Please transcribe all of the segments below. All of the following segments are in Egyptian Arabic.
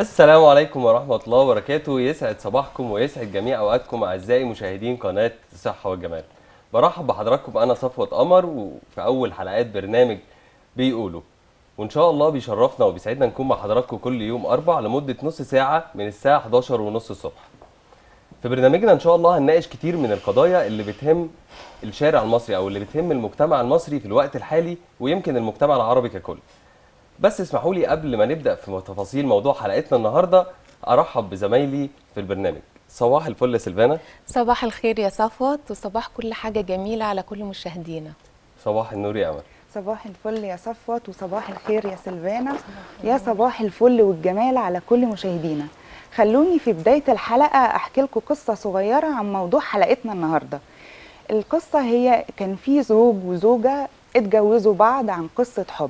السلام عليكم ورحمة الله وبركاته يسعد صباحكم ويسعد جميع أوقاتكم أعزائي مشاهدين قناة الصحة والجمال برحب بحضراتكم أنا صفوة قمر وفي أول حلقات برنامج بيقولوا وإن شاء الله بيشرفنا وبيسعدنا نكون مع حضراتكم كل يوم أربع لمدة نص ساعة من الساعة 11 ونص الصبح في برنامجنا إن شاء الله هنناقش كتير من القضايا اللي بتهم الشارع المصري أو اللي بتهم المجتمع المصري في الوقت الحالي ويمكن المجتمع العربي ككل بس اسمحوا لي قبل ما نبدا في تفاصيل موضوع حلقتنا النهارده ارحب بزمايلي في البرنامج صباح الفل يا سلفانا صباح الخير يا صفوت وصباح كل حاجة جميلة على كل مشاهدينا صباح النور يا امل صباح الفل يا صفوت وصباح الخير يا سلفانا يا صباح الفل والجمال على كل مشاهدينا خلوني في بداية الحلقة أحكي لكم قصة صغيرة عن موضوع حلقتنا النهاردة القصة هي كان في زوج وزوجة اتجوزوا بعض عن قصة حب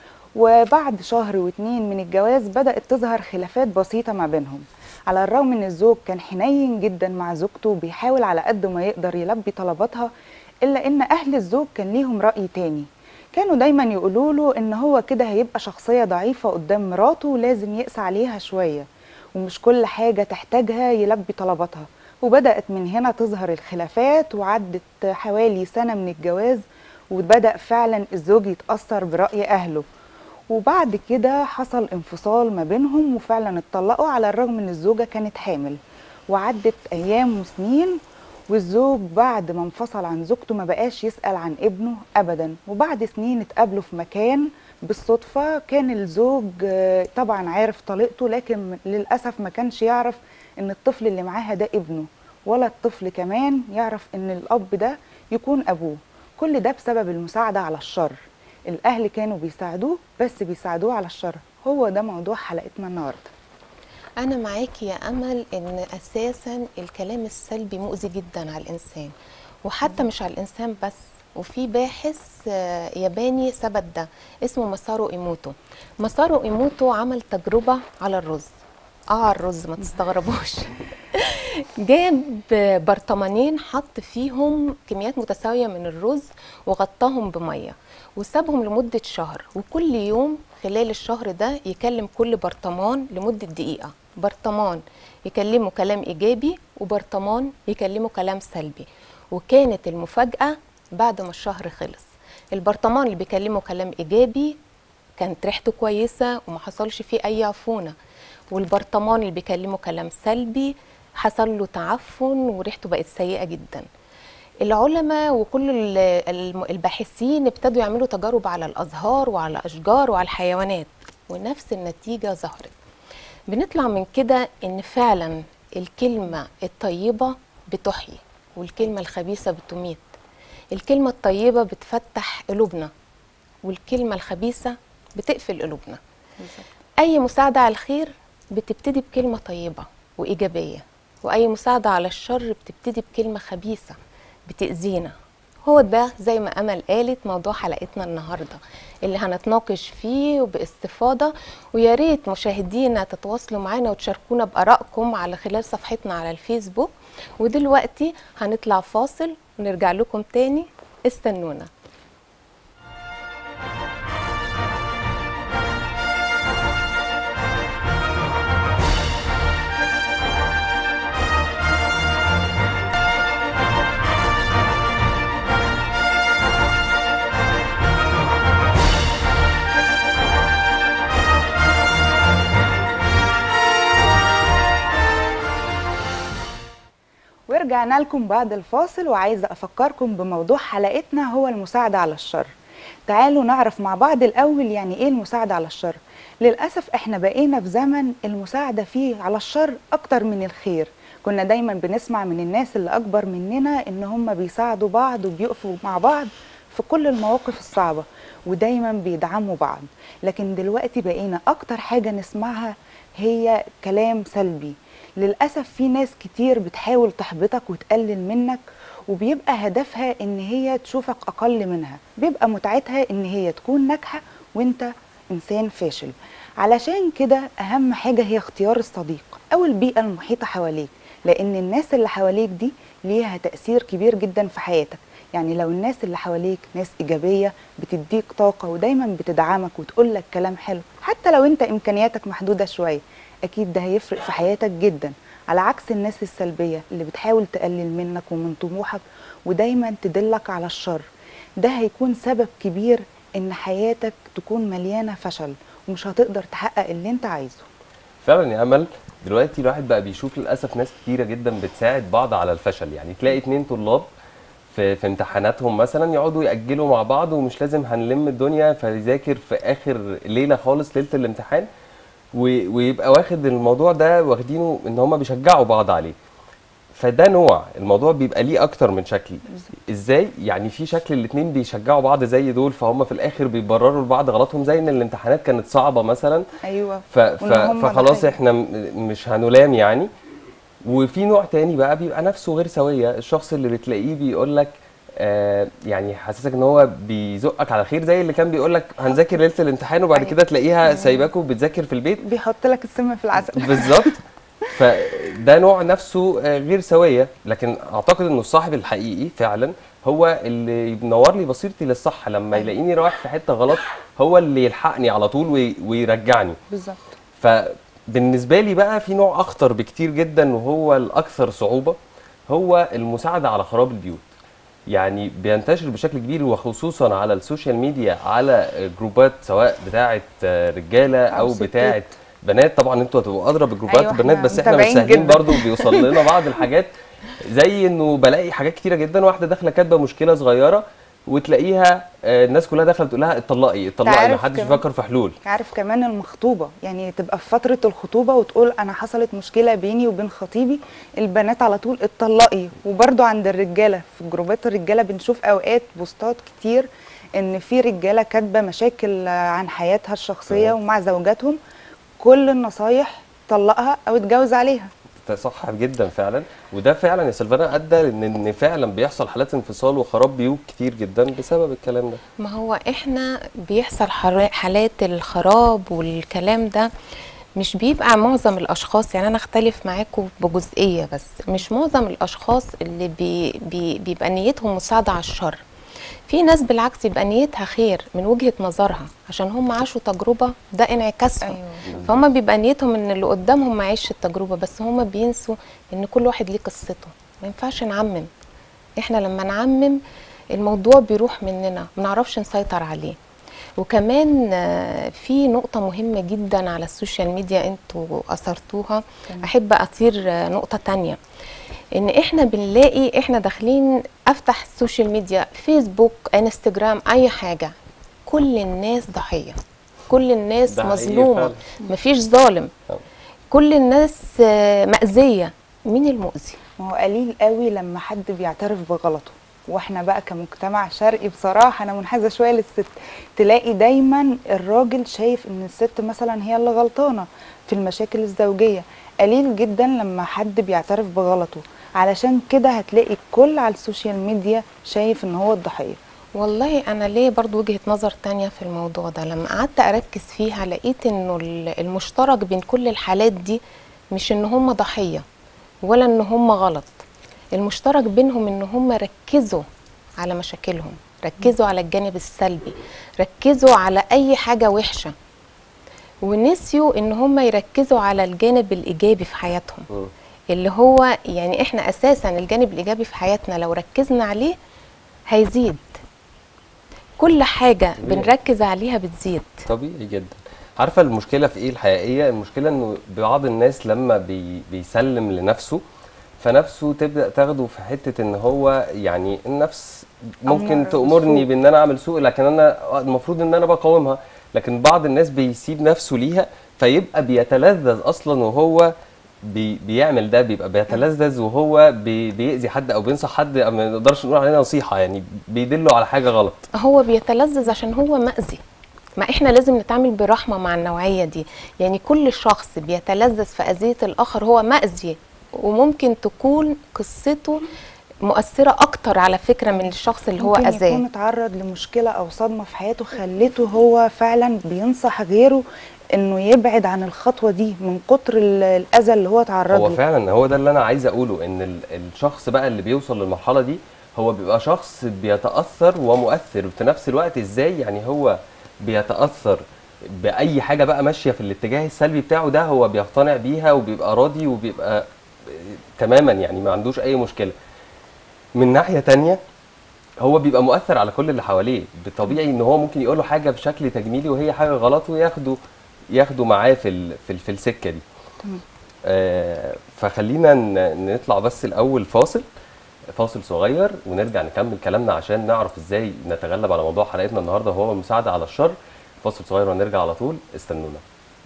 وبعد شهر واتنين من الجواز بدأت تظهر خلافات بسيطة ما بينهم على الرغم ان الزوج كان حنين جدا مع زوجته وبيحاول على قد ما يقدر يلبي طلباتها الا ان اهل الزوج كان ليهم رأي تاني كانوا دايما يقولوا له ان هو كده هيبقى شخصية ضعيفة قدام مراته ولازم يقسى عليها شوية ومش كل حاجة تحتاجها يلبي طلباتها وبدأت من هنا تظهر الخلافات وعدت حوالي سنة من الجواز وبدأ فعلا الزوج يتأثر برأي أهله وبعد كده حصل انفصال ما بينهم وفعلا اتطلقوا على الرغم ان الزوجة كانت حامل وعدت ايام وسنين والزوج بعد ما انفصل عن زوجته ما بقاش يسأل عن ابنه ابدا وبعد سنين اتقابلوا في مكان بالصدفة كان الزوج آه، طبعا عارف طليقته لكن للأسف ما كانش يعرف ان الطفل اللي معاها ده ابنه ولا الطفل كمان يعرف ان الاب ده يكون ابوه كل ده بسبب المساعدة على الشر الاهل كانوا بيساعدوه بس بيساعدوه على الشر هو ده موضوع حلقتنا النهارده أنا معاكي يا أمل إن أساسا الكلام السلبي مؤذي جدا على الإنسان وحتى مش على الإنسان بس وفي باحث آه، ياباني ثبت ده اسمه مسارو إيموتو مسارو إيموتو عمل تجربة على الرز اه على الرز ما تستغربوش جاب برطمانين حط فيهم كميات متساوية من الرز وغطاهم بمية وسابهم لمدة شهر وكل يوم خلال الشهر ده يكلم كل برطمان لمدة دقيقة برطمان يكلمه كلام إيجابي وبرطمان يكلمه كلام سلبي وكانت المفاجأة بعد ما الشهر خلص البرطمان اللي بيكلمه كلام إيجابي كانت ريحته كويسة وما حصلش فيه أي عفونة والبرطمان اللي بيكلمه كلام سلبي حصل له تعفن وريحته بقت سيئة جدا العلماء وكل ال- الم- الباحثين ابتدوا يعملوا تجارب على الأزهار وعلى الأشجار وعلى الحيوانات ونفس النتيجة ظهرت بنطلع من كده إن فعلا الكلمة الطيبة بتحيي والكلمة الخبيثة بتميت الكلمة الطيبة بتفتح قلوبنا والكلمة الخبيثة بتقفل قلوبنا أي مساعدة على الخير بتبتدي بكلمة طيبة وإيجابية وأي مساعدة على الشر بتبتدي بكلمة خبيثة بتأذينا هو ده زي ما أمل قالت موضوع حلقتنا النهاردة اللي هنتناقش فيه وباستفاضة ويا ريت مشاهدينا تتواصلوا معنا وتشاركونا بآرائكم على خلال صفحتنا على الفيسبوك ودلوقتي هنطلع فاصل ونرجع لكم تاني استنونا ورجعنا لكم بعد الفاصل وعايزه افكركم بموضوع حلقتنا هو المساعده على الشر تعالوا نعرف مع بعض الاول يعني ايه المساعده على الشر للاسف احنا بقينا في زمن المساعده فيه على الشر اكتر من الخير كنا دايما بنسمع من الناس اللي اكبر مننا ان هم بيساعدوا بعض وبيقفوا مع بعض في كل المواقف الصعبه ودايما بيدعموا بعض لكن دلوقتي بقينا اكتر حاجه نسمعها هي كلام سلبي للأسف في ناس كتير بتحاول تحبطك وتقلل منك وبيبقى هدفها ان هي تشوفك اقل منها بيبقى متعتها ان هي تكون ناجحة وانت انسان فاشل علشان كده اهم حاجة هي اختيار الصديق او البيئة المحيطة حواليك لان الناس اللي حواليك دي ليها تأثير كبير جدا في حياتك يعني لو الناس اللي حواليك ناس إيجابية بتديك طاقة ودايما بتدعمك وتقول لك كلام حلو حتى لو انت إمكانياتك محدودة شوية اكيد ده هيفرق في حياتك جدا على عكس الناس السلبيه اللي بتحاول تقلل منك ومن طموحك ودايما تدلك على الشر ده هيكون سبب كبير ان حياتك تكون مليانه فشل ومش هتقدر تحقق اللي انت عايزه فعلا يا امل دلوقتي الواحد بقى بيشوف للاسف ناس كتيره جدا بتساعد بعض على الفشل يعني تلاقي اتنين طلاب في في امتحاناتهم مثلا يقعدوا ياجلوا مع بعض ومش لازم هنلم الدنيا فيذاكر في اخر ليله خالص ليله الامتحان و- ويبقى واخد الموضوع ده واخدينه ان هم بيشجعوا بعض عليه فده نوع الموضوع بيبقى ليه اكتر من شكل ازاي يعني في شكل الاتنين بيشجعوا بعض زي دول فهم في الاخر بيبرروا لبعض غلطهم زي ان الامتحانات كانت صعبه مثلا ايوه ف... ف... وإن هم فخلاص ضحية. احنا م- مش هنلام يعني وفي نوع تاني بقى بيبقى نفسه غير سويه الشخص اللي بتلاقيه بيقول لك آه يعني حاسسك ان هو بيزقك على خير زي اللي كان بيقول لك هنذاكر ليله الامتحان وبعد أيوة. كده تلاقيها سايباك وبتذاكر في البيت بيحط لك السم في العسل بالظبط فده نوع نفسه آه، غير سويه لكن اعتقد انه الصاحب الحقيقي فعلا هو اللي ينور لي بصيرتي للصح لما أيوة. يلاقيني رايح في حته غلط هو اللي يلحقني على طول وي- ويرجعني بالظبط فبالنسبه لي بقى في نوع اخطر بكتير جدا وهو الاكثر صعوبه هو المساعده على خراب البيوت يعني بينتشر بشكل كبير وخصوصا على السوشيال ميديا على جروبات سواء بتاعه رجاله أو او ستات. بتاعه بنات طبعا انتوا هتبقوا ادرى بجروبات أيوة، البنات إحنا بس احنا مش متابعين سهلين جدا. برضو بيوصل لنا بعض الحاجات زي انه بلاقي حاجات كتيره جدا واحده داخله كاتبه مشكله صغيره وتلاقيها آه، الناس كلها داخله تقول لها اتطلقي اتطلقي تعرف محدش كمان- بيفكر في حلول عارف كمان المخطوبة يعني تبقى في فترة الخطوبة وتقول أنا حصلت مشكلة بيني وبين خطيبي البنات على طول اتطلقي وبرضو عند الرجالة في جروبات الرجالة بنشوف أوقات بوستات كتير إن في رجالة كاتبة مشاكل عن حياتها الشخصية تمام. ومع زوجاتهم كل النصايح طلقها أو اتجوز عليها ده صح جدا فعلا وده فعلا يا سلفانا ادى ان ان فعلا بيحصل حالات انفصال وخراب بيوت كتير جدا بسبب الكلام ده ما هو احنا بيحصل حر- حالات الخراب والكلام ده مش بيبقى معظم الاشخاص يعني انا اختلف معاكم بجزئيه بس مش معظم الاشخاص اللي بي بي بيبقى نيتهم مساعده على الشر في ناس بالعكس يبقى نيتها خير من وجهه نظرها عشان هم عاشوا تجربه ده انعكاسهم أيوة. فهم بيبقى نيتهم ان اللي قدامهم ما يعيش التجربه بس هم بينسوا ان كل واحد ليه قصته ما ينفعش نعمم احنا لما نعمم الموضوع بيروح مننا ما نعرفش نسيطر عليه وكمان آه، في نقطة مهمة جدا على السوشيال ميديا انتوا أثرتوها تمام. أحب أطير آه، نقطة تانية إن إحنا بنلاقي إحنا داخلين أفتح السوشيال ميديا فيسبوك انستجرام أي حاجة كل الناس ضحية كل الناس ده حقيقي مظلومة فعلا. مفيش ظالم طبعا. كل الناس آه، مأذية مين المؤذي؟ ما هو قليل قوي لما حد بيعترف بغلطه واحنا بقى كمجتمع شرقي بصراحه انا منحازه شويه للست تلاقي دايما الراجل شايف ان الست مثلا هي اللي غلطانه في المشاكل الزوجيه قليل جدا لما حد بيعترف بغلطه علشان كده هتلاقي الكل على السوشيال ميديا شايف ان هو الضحيه والله انا ليه برضو وجهة نظر تانية في الموضوع ده لما قعدت اركز فيها لقيت انه ال- المشترك بين كل الحالات دي مش ان هم ضحية ولا ان هم غلط المشترك بينهم ان هم ركزوا على مشاكلهم ركزوا على الجانب السلبي ركزوا على اي حاجة وحشة ونسيوا ان هم يركزوا على الجانب الايجابي في حياتهم مم. اللي هو يعني احنا اساسا الجانب الايجابي في حياتنا لو ركزنا عليه هيزيد كل حاجه طبيعي. بنركز عليها بتزيد طبيعي جدا عارفه المشكله في ايه الحقيقيه المشكله انه بعض الناس لما بي بيسلم لنفسه فنفسه تبدا تاخده في حته ان هو يعني النفس ممكن أمر تامرني بالسوء. بان انا اعمل سوء لكن انا المفروض ان انا بقاومها لكن بعض الناس بيسيب نفسه ليها فيبقى بيتلذذ اصلا وهو بي بيعمل ده بيبقى بيتلذذ وهو بي بيأذي حد او بينصح حد ما نقدرش نقول عليه نصيحه يعني بيدله على حاجه غلط هو بيتلذذ عشان هو مأذي ما احنا لازم نتعامل برحمه مع النوعيه دي يعني كل شخص بيتلذذ في اذيه الاخر هو مأذي وممكن تكون قصته مؤثره اكتر على فكره من الشخص اللي هو ممكن يكون اذاه اتعرض لمشكله او صدمه في حياته خلته هو فعلا بينصح غيره انه يبعد عن الخطوه دي من كتر ال- الاذى اللي هو اتعرض هو له فعلا هو ده اللي انا عايز اقوله ان ال- الشخص بقى اللي بيوصل للمرحله دي هو بيبقى شخص بيتاثر ومؤثر في نفس الوقت ازاي يعني هو بيتاثر باي حاجه بقى ماشيه في الاتجاه السلبي بتاعه ده هو بيقتنع بيها وبيبقى راضي وبيبقى آه، تماما يعني ما عندوش اي مشكله من ناحيه تانية هو بيبقى مؤثر على كل اللي حواليه بالطبيعي ان هو ممكن يقول له حاجه بشكل تجميلي وهي حاجه غلط وياخده ياخده معاه في ال- في, ال- في السكه دي آه فخلينا ن- نطلع بس الاول فاصل فاصل صغير ونرجع نكمل كلامنا عشان نعرف ازاي نتغلب على موضوع حلقتنا النهارده وهو المساعده على الشر فاصل صغير ونرجع على طول استنونا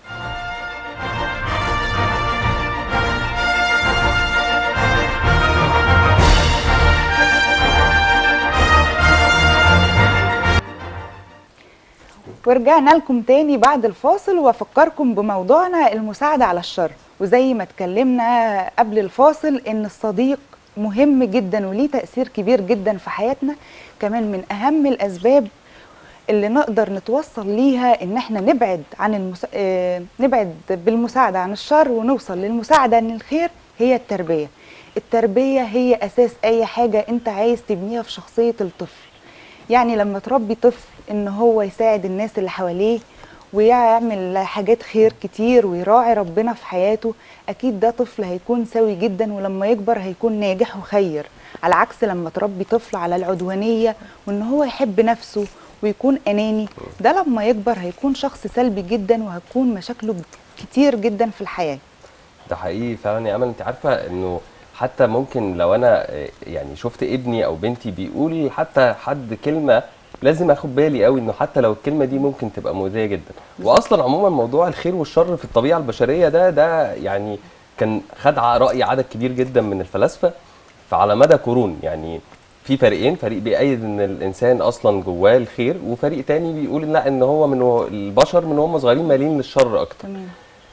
ورجعنا لكم تاني بعد الفاصل وافكركم بموضوعنا المساعدة على الشر وزي ما اتكلمنا قبل الفاصل ان الصديق مهم جدا وليه تأثير كبير جدا في حياتنا كمان من اهم الاسباب اللي نقدر نتوصل ليها ان احنا نبعد عن المسا... آه، نبعد بالمساعدة عن الشر ونوصل للمساعدة عن الخير هي التربية التربية هي اساس اي حاجة انت عايز تبنيها في شخصية الطفل يعني لما تربي طفل ان هو يساعد الناس اللي حواليه ويعمل حاجات خير كتير ويراعي ربنا في حياته اكيد ده طفل هيكون سوي جدا ولما يكبر هيكون ناجح وخير على عكس لما تربي طفل على العدوانية وان هو يحب نفسه ويكون اناني ده لما يكبر هيكون شخص سلبي جدا وهتكون مشاكله كتير جدا في الحياة ده حقيقي فعلا يا امل انت عارفه انه حتى ممكن لو انا آه، يعني شفت ابني او بنتي بيقول حتى حد كلمه لازم اخد بالي قوي انه حتى لو الكلمه دي ممكن تبقى مؤذيه جدا واصلا عموما موضوع الخير والشر في الطبيعه البشريه ده ده يعني كان خد ع- راي عدد كبير جدا من الفلاسفه فعلى مدى قرون يعني في فريقين فريق بيأيد ان الانسان اصلا جواه الخير وفريق تاني بيقول لا ان هو من هو البشر من هم صغيرين مالين للشر اكتر تمام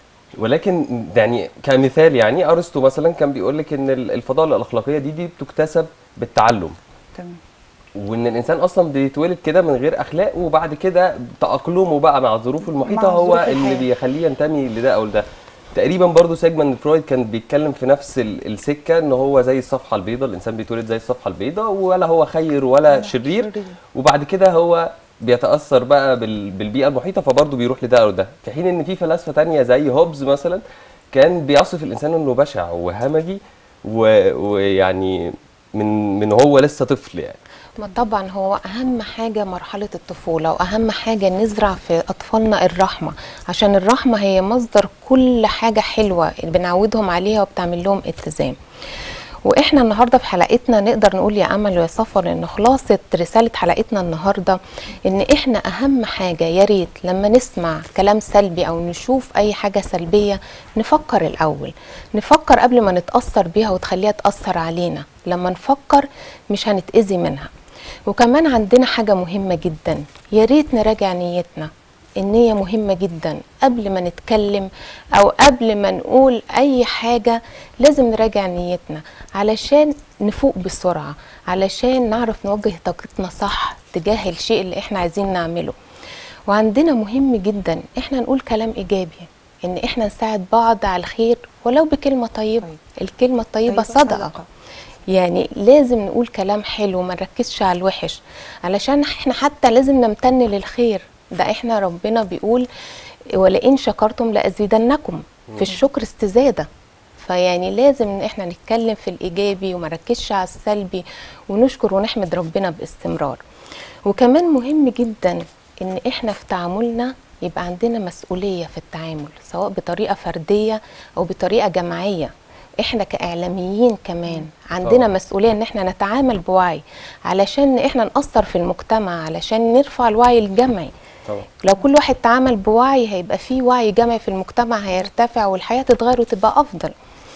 ولكن يعني كمثال يعني ارسطو مثلا كان بيقول لك ان ال- الفضائل الاخلاقيه دي دي بتكتسب بالتعلم تمام وان الانسان اصلا بيتولد كده من غير اخلاق وبعد كده تاقلمه بقى مع الظروف المحيطه مع هو ظروف اللي الحياة. بيخليه ينتمي لده او لده تقريبا برضو سيجموند فرويد كان بيتكلم في نفس ال- السكه ان هو زي الصفحه البيضاء الانسان بيتولد زي الصفحه البيضاء ولا هو خير ولا شرير شرير. وبعد كده هو بيتاثر بقى بال- بالبيئه المحيطه فبرضه بيروح لده او ده في حين ان في فلاسفه تانية زي هوبز مثلا كان بيصف الانسان انه بشع وهمجي و- ويعني من من هو لسه طفل يعني ما طبعا هو اهم حاجه مرحله الطفوله واهم حاجه نزرع في اطفالنا الرحمه عشان الرحمه هي مصدر كل حاجه حلوه اللي بنعودهم عليها وبتعمل لهم اتزان واحنا النهارده في حلقتنا نقدر نقول يا امل ويا صفر ان خلاصه رساله حلقتنا النهارده ان احنا اهم حاجه يا ريت لما نسمع كلام سلبي او نشوف اي حاجه سلبيه نفكر الاول نفكر قبل ما نتاثر بيها وتخليها تاثر علينا لما نفكر مش هنتاذي منها وكمان عندنا حاجه مهمه جدا يا ريت نراجع نيتنا النية مهمة جدا قبل ما نتكلم أو قبل ما نقول أي حاجة لازم نراجع نيتنا علشان نفوق بسرعة علشان نعرف نوجه طاقتنا صح تجاه الشيء اللي احنا عايزين نعمله وعندنا مهم جدا احنا نقول كلام إيجابي إن احنا نساعد بعض على الخير ولو بكلمة طيبة طيب. الكلمة الطيبة طيبة صدقة صدقة. يعني لازم نقول كلام حلو ما نركزش على الوحش علشان احنا حتى لازم نمتن للخير ده احنا ربنا بيقول ولئن شكرتم لازيدنكم في الشكر استزاده فيعني لازم ان احنا نتكلم في الايجابي وما نركزش على السلبي ونشكر ونحمد ربنا باستمرار وكمان مهم جدا ان احنا في تعاملنا يبقى عندنا مسؤوليه في التعامل سواء بطريقه فرديه او بطريقه جماعيه احنا كاعلاميين كمان عندنا طبعاً. مسؤوليه ان احنا نتعامل بوعي علشان احنا ناثر في المجتمع علشان نرفع الوعي الجمعي طبعا لو كل واحد تعامل بوعي هيبقى فيه وعي جمعي في المجتمع هيرتفع والحياه تتغير وتبقى افضل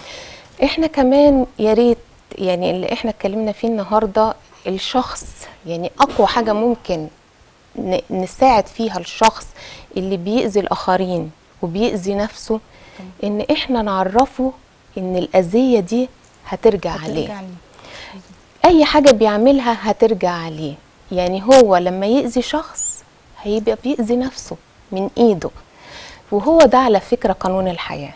احنا كمان يا ريت يعني اللي احنا اتكلمنا فيه النهارده الشخص يعني اقوى حاجه ممكن ن- نساعد فيها الشخص اللي بيأذي الاخرين وبيأذي نفسه ان احنا نعرفه ان الاذيه دي هترجع, عليه هترجع لي. اي حاجه بيعملها هترجع عليه يعني هو لما يأذي شخص هيبقى بيأذي نفسه من ايده وهو ده على فكره قانون الحياه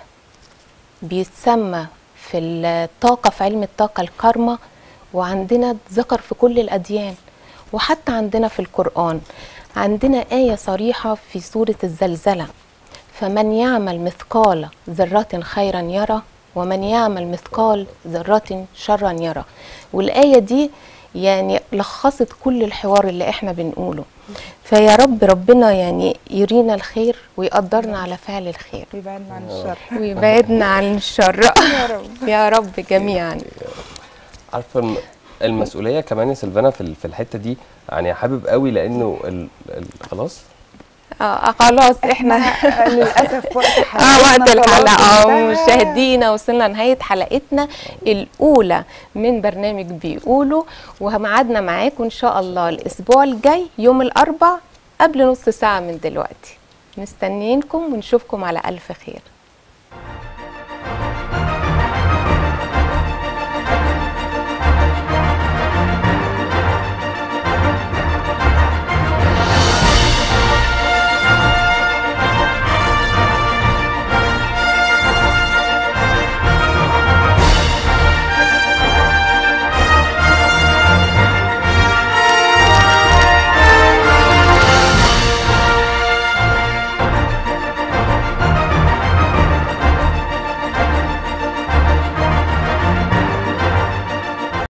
بيتسمى في الطاقه في علم الطاقه الكارما وعندنا ذكر في كل الاديان وحتى عندنا في القران عندنا آية صريحة في سورة الزلزلة فمن يعمل مثقال ذرة خيرا يرى ومن يعمل مثقال ذرة شرا يرى والآية دي يعني لخصت كل الحوار اللي احنا بنقوله فيا رب ربنا يعني يرينا الخير ويقدرنا على فعل الخير ويبعدنا عن الشر ويبعدنا عن الشر يا رب يا رب جميعا عارفه الم- المسؤوليه كمان يا سلفانا في ال- في الحته دي يعني حابب قوي لانه ال... ال... خلاص آه خلاص احنا للاسف وقت اه حلقتنا وقت خلاص الحلقه انتهى. مشاهدينا وصلنا لنهايه حلقتنا الاولى من برنامج بيقولوا وميعادنا معاكم ان شاء الله الاسبوع الجاي يوم الاربع قبل نص ساعه من دلوقتي مستنيينكم ونشوفكم على الف خير